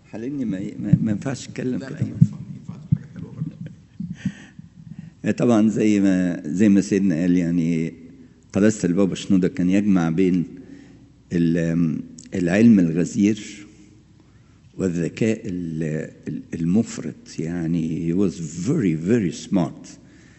حلمني ما ما ما ينفعش اتكلم لا لا كده ينفع ينفع تقول حاجه حلوه برضه طبعا زي ما زي ما سيدنا قال يعني قداسة البابا شنودة كان يجمع بين ال- العلم الغزير والذكاء ال- ال- المفرط يعني he was very very smart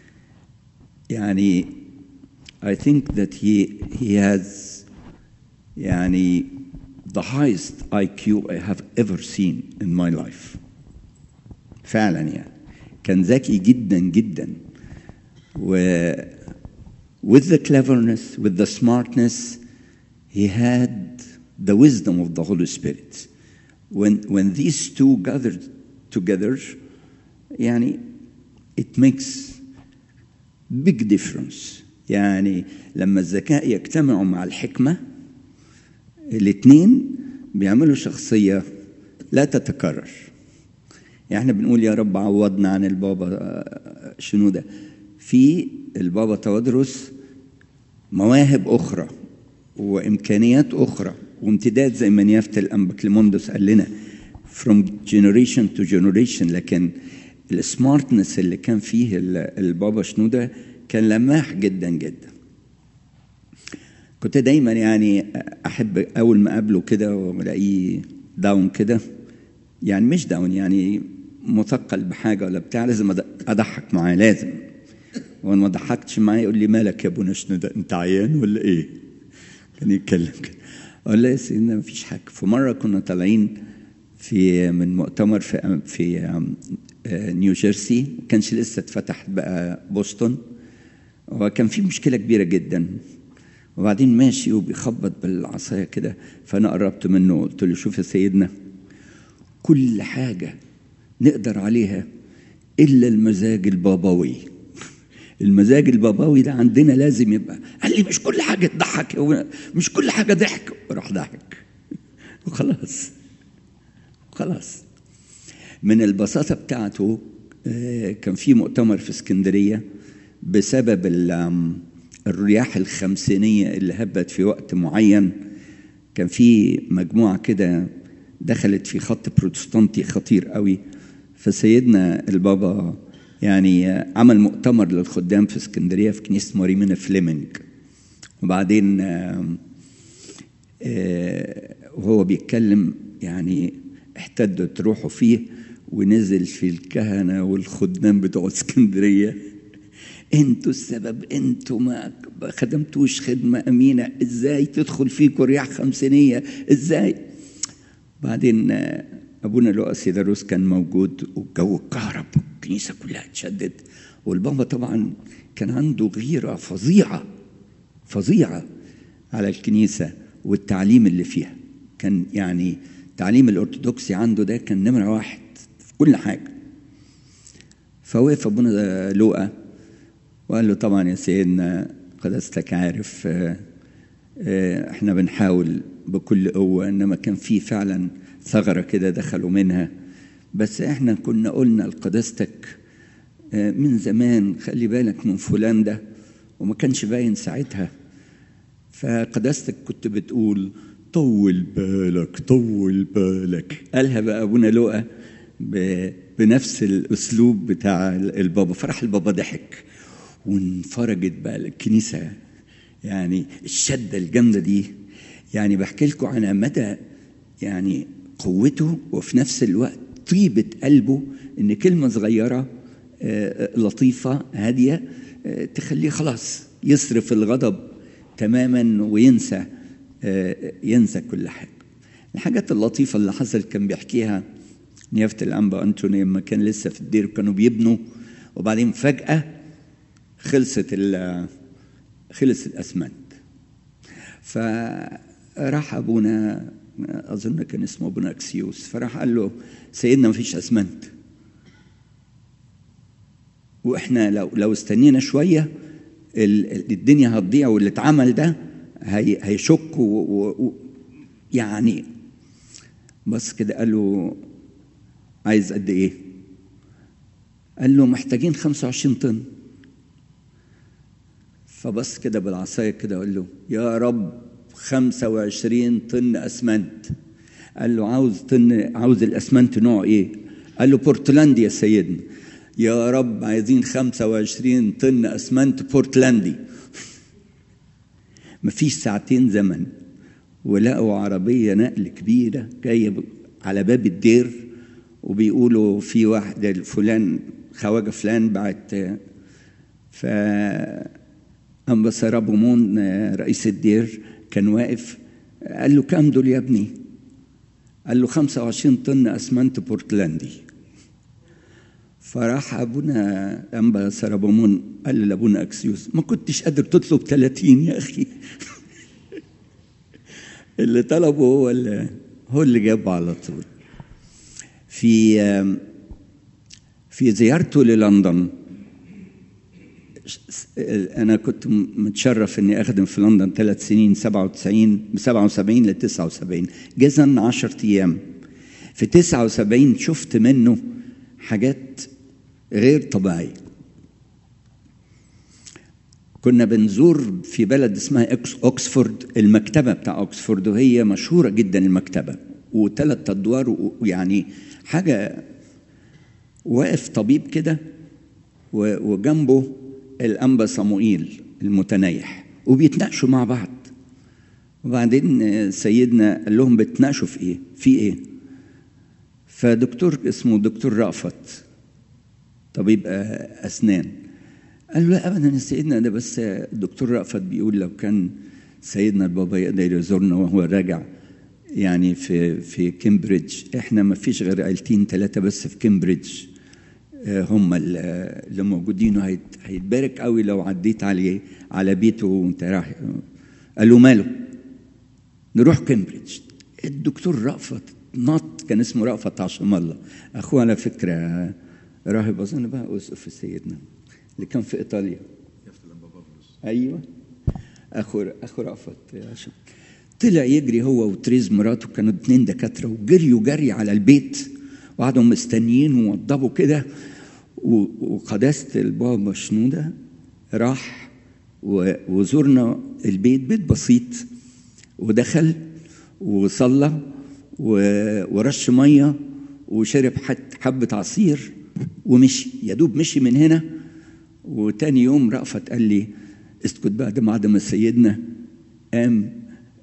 يعني I think that he he has يعني the highest IQ I have ever seen in my life فعلا يعني كان ذكي جدا جدا و with the cleverness with the smartness he had the wisdom of the Holy Spirit when when these two gathered together يعني it makes big difference يعني لما الذكاء يجتمعوا مع الحكمة الاثنين بيعملوا شخصية لا تتكرر يعني احنا بنقول يا رب عوضنا عن البابا آه، شنو ده في البابا تودرس مواهب أخرى وإمكانيات أخرى وامتداد زي ما نيافة الأنبا كليموندوس قال لنا from generation to generation لكن السمارتنس اللي كان فيه ال- البابا شنودة كان لماح جدا جدا كنت دايما يعني احب اول ما اقابله كده والاقيه داون كده يعني مش داون يعني مثقل بحاجه ولا بتاع لازم أض- اضحك معاه لازم وان ما ضحكتش معاه يقول لي مالك يا ابونا شنودة انت عيان ولا ايه؟ كان يتكلم كده اقول له يا سيدنا مفيش حاجه في مره كنا طالعين في من مؤتمر في في آه، نيو جيرسي ما كانش لسه اتفتح بقى بوسطن وكان في مشكله كبيره جدا وبعدين ماشي وبيخبط بالعصايه كده فانا قربت منه قلت له شوف يا سيدنا كل حاجه نقدر عليها الا المزاج البابوي المزاج البابوي ده عندنا لازم يبقى قال لي مش كل حاجه تضحك يا ولد، مش كل حاجه ضحك راح ضحك وخلاص خلاص من البساطة بتاعته آه، كان في مؤتمر في اسكندرية بسبب ال- آم، الرياح الخمسينية اللي هبت في وقت معين كان في مجموعة كده دخلت في خط بروتستانتي خطير قوي فسيدنا البابا يعني آه، عمل مؤتمر للخدام في اسكندرية في كنيسة ماريمينا فليمنج وبعدين آم، آه، وهو بيتكلم يعني احتدت روحه فيه ونزل في الكهنة والخدام بتوع اسكندرية انتوا السبب انتوا ما خدمتوش خدمة أمينة ازاي تدخل فيكم رياح خمسينية ازاي بعدين آه، أبونا لؤى سيداروس كان موجود والجو اتكهرب الكنيسة كلها اتشدد والبابا طبعا كان عنده غيرة فظيعة فظيعة على الكنيسة والتعليم اللي فيها كان يعني التعليم الأرثوذكسي عنده ده كان نمرة واحد في كل حاجة فوقف أبونا لوقا وقال له طبعا يا سيدنا قداستك عارف آه، آه، احنا بنحاول بكل قوة انما كان في فعلا ثغرة كده دخلوا منها بس احنا كنا قلنا لقداستك آه، من زمان خلي بالك من فلان ده وما كانش باين ساعتها فقداستك كنت بتقول طول بالك طول بالك قالها بقى ابونا لؤى ب- بنفس الاسلوب بتاع البابا فرح البابا ضحك وانفرجت بقى الكنيسه يعني الشده الجامده دي يعني بحكي لكم عن مدى يعني قوته وفي نفس الوقت طيبه قلبه ان كلمه صغيره آه، لطيفه هاديه آه، تخليه خلاص يصرف الغضب تماما وينسى آه، ينسى كل حاجه الحاجات اللطيفه اللي حصلت كان بيحكيها نيافه الانبا انتوني لما كان لسه في الدير كانوا بيبنوا وبعدين فجاه خلصت ال- خلص الاسمنت فراح ابونا اظن كان اسمه ابونا اكسيوس فراح قال له سيدنا ما فيش اسمنت واحنا لو لو استنينا شويه ال- ال- الدنيا هتضيع واللي اتعمل ده هي هيشك و- و- و- يعني بس كده قال له عايز قد ايه؟ قال له محتاجين 25 طن فبص كده بالعصايه كده وقال له يا رب 25 طن اسمنت قال له عاوز طن عاوز الاسمنت نوع ايه قال له بورتلاندي يا سيدنا يا رب عايزين 25 طن اسمنت بورتلاندي مفيش ساعتين زمن ولقوا عربية نقل كبيرة جاية على باب الدير وبيقولوا في واحد فلان خواجة فلان بعت ف أما سرابومون رئيس الدير كان واقف قال له كام دول يا ابني؟ قال له 25 طن اسمنت بورتلاندي فراح ابونا انبا سرابومون قال لابونا اكسيوس ما كنتش قادر تطلب 30 يا اخي اللي طلبه هو اللي هو اللي جابه على طول في في زيارته للندن انا كنت متشرف اني اخدم في لندن ثلاث سنين 97 من 77 ل 79 جزا 10 ايام في 79 شفت منه حاجات غير طبيعيه كنا بنزور في بلد اسمها اوكسفورد المكتبه بتاع اوكسفورد وهي مشهوره جدا المكتبه وثلاث ادوار ويعني حاجه واقف طبيب كده وجنبه الأنبا صموئيل المتنيح وبيتناقشوا مع بعض وبعدين سيدنا قال لهم بتناقشوا في ايه؟ في ايه؟ فدكتور اسمه دكتور رأفت طبيب أسنان قال له لا أبدا يا سيدنا ده بس الدكتور رأفت بيقول لو كان سيدنا البابا يقدر يزورنا وهو راجع يعني في في كامبريدج احنا ما فيش غير عيلتين ثلاثة بس في كامبريدج هم اللي موجودين هيتبارك قوي لو عديت عليه على بيته وانت رايح قال له ماله نروح كامبريدج الدكتور رأفت نط كان اسمه رأفت عشم الله اخوه على فكره راهب اظن بقى اسقف سيدنا اللي كان في ايطاليا ايوه اخو اخو رأفت عشان طلع يجري هو وتريز مراته كانوا اتنين دكاتره وجريوا جري على البيت وقعدوا مستنيين ووضبوا كده وقداسة البابا شنودة راح وزورنا البيت بيت بسيط ودخل وصلى ورش مية وشرب حبة عصير ومشي يا دوب مشي من هنا وتاني يوم رأفت قال لي اسكت بعد ما بعد ما سيدنا قام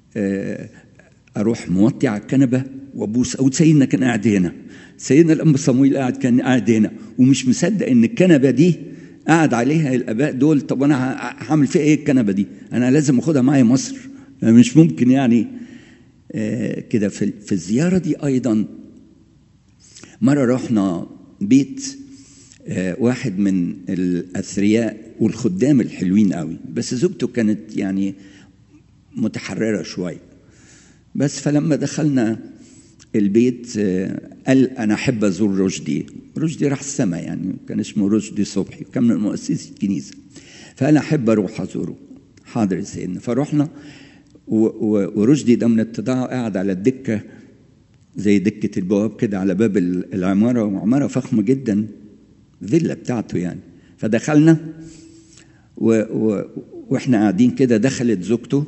اروح موطي على الكنبه وابوس او سيدنا كان قاعد هنا سيدنا الانبا صمويل قاعد كان قاعد هنا ومش مصدق ان الكنبه دي قاعد عليها الاباء دول طب انا هعمل فيها ايه الكنبه دي انا لازم اخدها معايا مصر مش ممكن يعني آه كده في, في الزياره دي ايضا مره رحنا بيت آه واحد من الاثرياء والخدام الحلوين قوي بس زوجته كانت يعني متحرره شويه بس فلما دخلنا البيت قال انا احب ازور رشدي رشدي راح السما يعني كان اسمه رشدي صبحي كان من مؤسسي الكنيسه فانا احب اروح ازوره حاضر يا سيدنا فرحنا ورشدي ده من التضاع قاعد على الدكه زي دكه البواب كده على باب العماره وعماره فخمه جدا فيلا بتاعته يعني فدخلنا و و واحنا قاعدين كده دخلت زوجته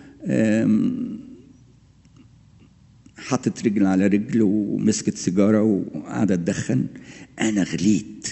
حطت رجل على رجل ومسكت سيجاره وقاعده تدخن انا غليت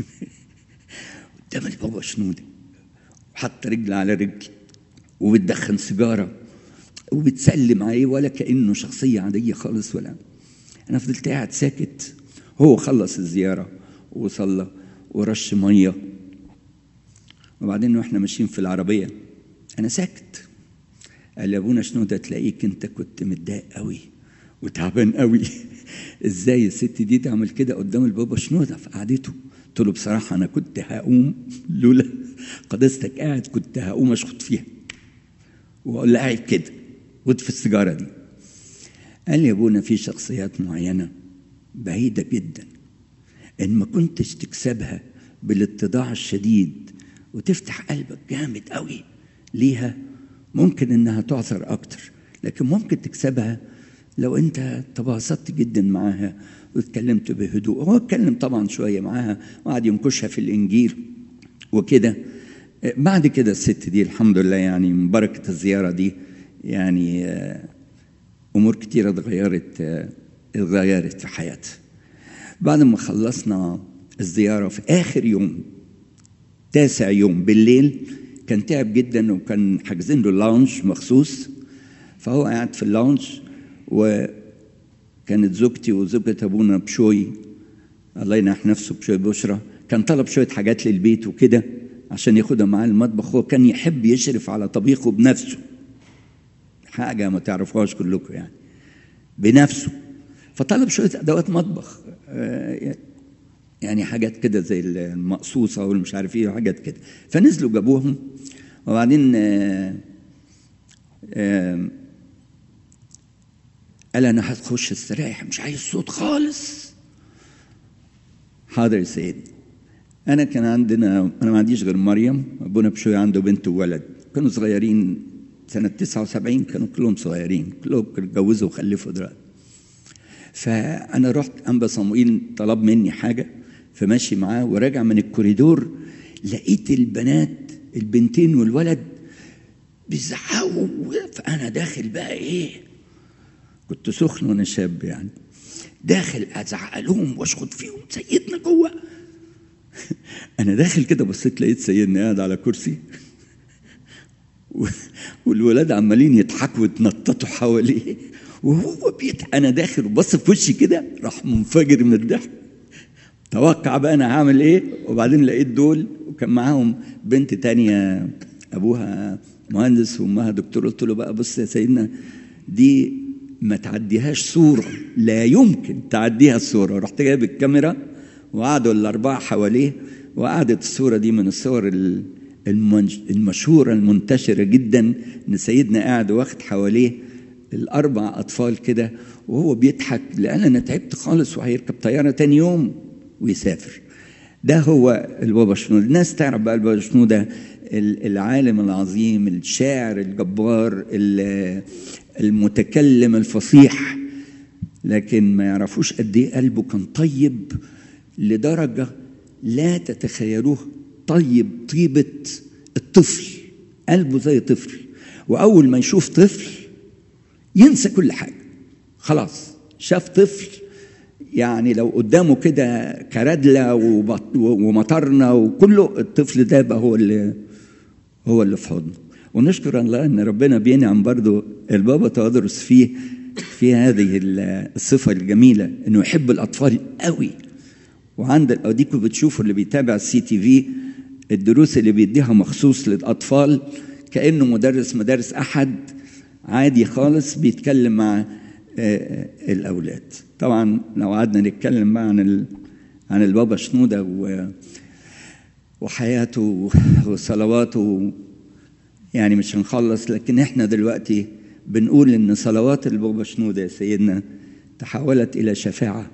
قدام البابا شنوده وحط رجل على رجل وبتدخن سيجاره وبتسلم عليه ولا كانه شخصيه عاديه خالص ولا انا فضلت قاعد ساكت هو خلص الزياره وصلى ورش ميه وبعدين واحنا ماشيين في العربيه انا ساكت قال لي ابونا شنودة تلاقيك انت كنت متضايق قوي وتعبان قوي ازاي الست دي تعمل كده قدام البابا شنودة في قعدته قلت له بصراحه انا كنت هقوم لولا قداستك قاعد كنت هقوم اشخط فيها واقول لها قاعد كده واطفي السيجاره دي قال لي يا ابونا في شخصيات معينه بعيده جدا ان ما كنتش تكسبها بالاتضاع الشديد وتفتح قلبك جامد قوي ليها ممكن انها تعثر اكتر لكن ممكن تكسبها لو انت تباسطت جدا معاها واتكلمت بهدوء هو اتكلم طبعا شويه معاها وقعد ينكشها في الانجيل وكده بعد كده الست دي الحمد لله يعني من بركه الزياره دي يعني امور كتيره اتغيرت آه، اتغيرت في حياتها بعد ما خلصنا الزياره في اخر يوم تاسع يوم بالليل كان تعب جدا وكان حاجزين له لاونج مخصوص فهو قاعد في اللاونج وكانت زوجتي وزوجة ابونا بشوي الله ينح نفسه بشوي بشرى كان طلب شويه حاجات للبيت وكده عشان ياخدها معاه المطبخ هو كان يحب يشرف على طبيخه بنفسه حاجه ما تعرفوهاش كلكم يعني بنفسه فطلب شويه ادوات مطبخ آه، يعني حاجات كده زي المقصوصه والمش عارف ايه وحاجات كده فنزلوا جابوهم وبعدين آه، آه، قال انا هخش استريح مش عايز صوت خالص حاضر يا سيدي انا كان عندنا انا ما عنديش غير مريم ابونا بشوي عنده بنت وولد كانوا صغيرين سنه 79 كانوا كلهم صغيرين كلهم اتجوزوا وخلفوا دلوقتي فانا رحت انبا صموئيل طلب مني حاجه فماشي معاه وراجع من الكوريدور لقيت البنات البنتين والولد بيزعقوا فانا داخل بقى ايه كنت سخن وانا شاب يعني داخل ازعق لهم واشخط فيهم سيدنا جوه انا داخل كده بصيت لقيت سيدنا قاعد على كرسي و- والولاد عمالين يضحكوا ويتنططوا حواليه وهو بيت انا داخل وبص في وشي كده راح منفجر من الضحك توقع بقى انا هعمل ايه وبعدين لقيت دول وكان معاهم بنت تانية ابوها مهندس وامها دكتور قلت له بقى بص يا سيدنا دي ما تعديهاش صورة لا يمكن تعديها الصورة رحت جايب الكاميرا وقعدوا الأربعة حواليه وقعدت الصورة دي من الصور ال- المنج- المشهورة المنتشرة جدا إن سيدنا قاعد واخد حواليه الأربع أطفال كده وهو بيضحك لأن أنا تعبت خالص وهيركب طيارة تاني يوم ويسافر ده هو البابا شنودة الناس تعرف بقى البابا شنودة ال- العالم العظيم الشاعر الجبار ال- المتكلم الفصيح لكن ما يعرفوش قد ايه قلبه كان طيب لدرجه لا تتخيلوه طيب طيبه الطفل قلبه زي طفل واول ما يشوف طفل ينسى كل حاجه خلاص شاف طفل يعني لو قدامه كده كردله وبط- ومطرنا وكله الطفل ده بقى هو اللي هو اللي في حضنه ونشكر الله ان ربنا بينعم برضو البابا تودرس فيه في هذه الصفه الجميله انه يحب الاطفال قوي وعند اديكم بتشوفوا اللي بيتابع السي تي في الدروس اللي بيديها مخصوص للاطفال كانه مدرس مدارس احد عادي خالص بيتكلم مع آه، الاولاد طبعا لو قعدنا نتكلم بقى عن ال- عن البابا شنوده و وحياته وصلواته يعني مش هنخلص لكن احنا دلوقتي بنقول ان صلوات البابا شنودة يا سيدنا تحولت الى شفاعة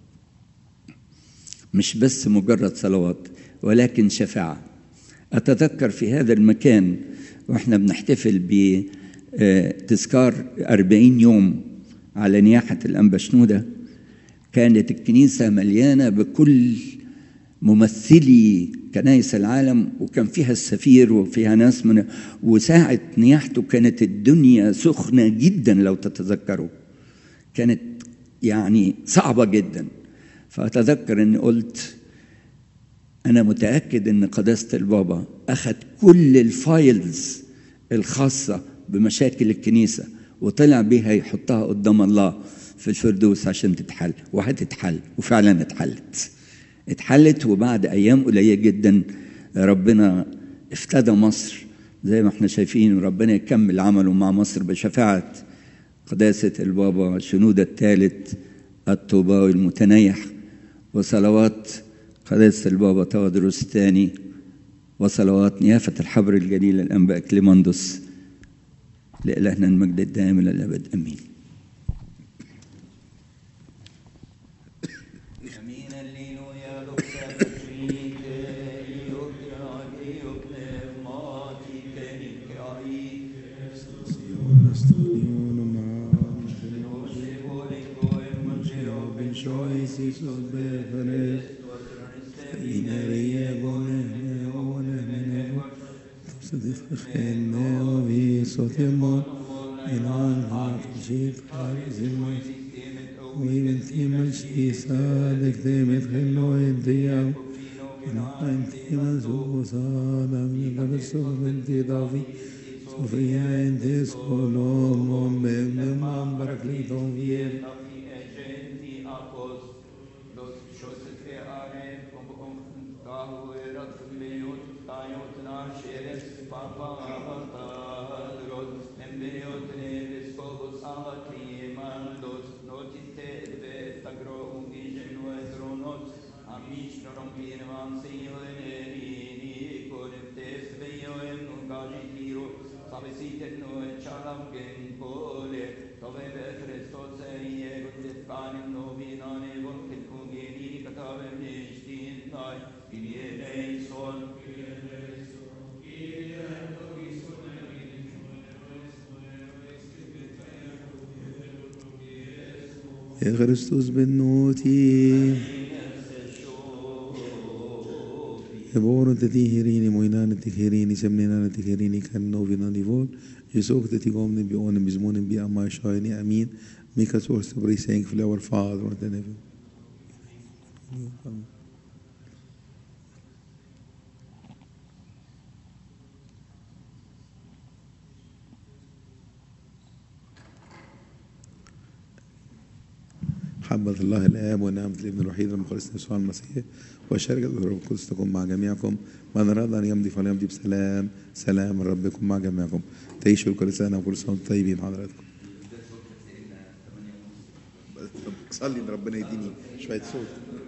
مش بس مجرد صلوات ولكن شفاعة أتذكر في هذا المكان وإحنا بنحتفل بتذكار أربعين يوم على نياحة الأنبا شنودة كانت الكنيسة مليانة بكل ممثلي كنائس العالم وكان فيها السفير وفيها ناس من وساعة نياحته كانت الدنيا سخنة جدا لو تتذكروا كانت يعني صعبة جدا فأتذكر أني قلت أنا متأكد أن قداسة البابا أخذ كل الفايلز الخاصة بمشاكل الكنيسة وطلع بيها يحطها قدام الله في الفردوس عشان تتحل وهتتحل وفعلا اتحلت اتحلت وبعد أيام قليلة جدا ربنا افتدى مصر زي ما احنا شايفين وربنا يكمل عمله مع مصر بشفاعة قداسة البابا شنودة الثالث الطوباوي المتنيح وصلوات قداسة البابا تودروس الثاني وصلوات نيافة الحبر الجليل الأنباء كليماندوس لإلهنا المجد الدائم إلى الأبد أمين in aan hart ziet in wie met iemand is ik de met geen nooit die jou in een iemand zo zalig dat het zo bent die David Sofia in de Solomon ben de man Barakliton weer يا Christus benoti. Geboren te tigerini, moinane tigerini, semninane tigerini, kan novina nivol. Jesok te tigomne bi onem bizmonem bi amma shoyni amin. Make us also pray saying for our Father in heaven. محبة الله الآب ونعمة الابن الوحيد المخلص يسوع المسيح وشركة الروح القدس تكون مع جميعكم من أراد أن يمضي فليمضي بسلام سلام الرب يكون مع جميعكم تعيشوا كل سنة وكل سنة وانتم طيبين حضراتكم صلي ان ربنا يديني شوية صوت